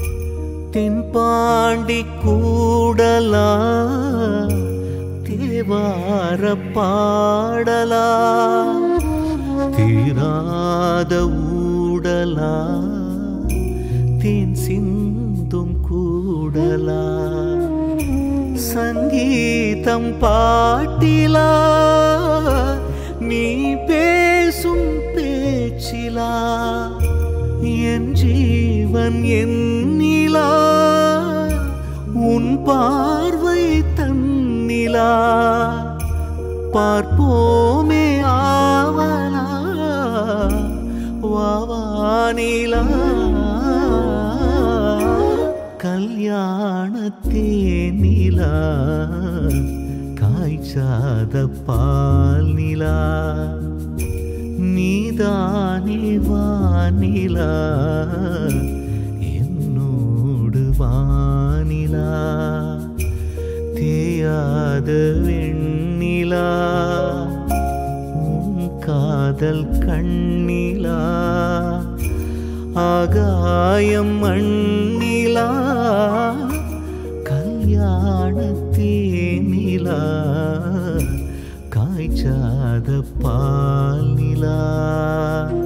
தென்பாண்டி கூடலா தேவார பாடலா தீராத ஊடலா தேன் சிந்தும் கூடலா சங்கீதம் பாட்டிலா நீ பேசும் பேச்சிலா என் ஜீவன் என்னிலா உன் பார்வை தன்னிலா பார்ப்போமே ஆவலா வாவானிலா கல்யாணத்தேனிலா காய்ச்சாத பால் நிலா நீதானே வானிலா என்னோடு வானிலா தேயாத வெண்ணிலா உன் காதல் கண்ணிலா ஆகாயம் மண்ணிலா கல்யாணத்தேனிலா காய்ச்சாத பால் நிலா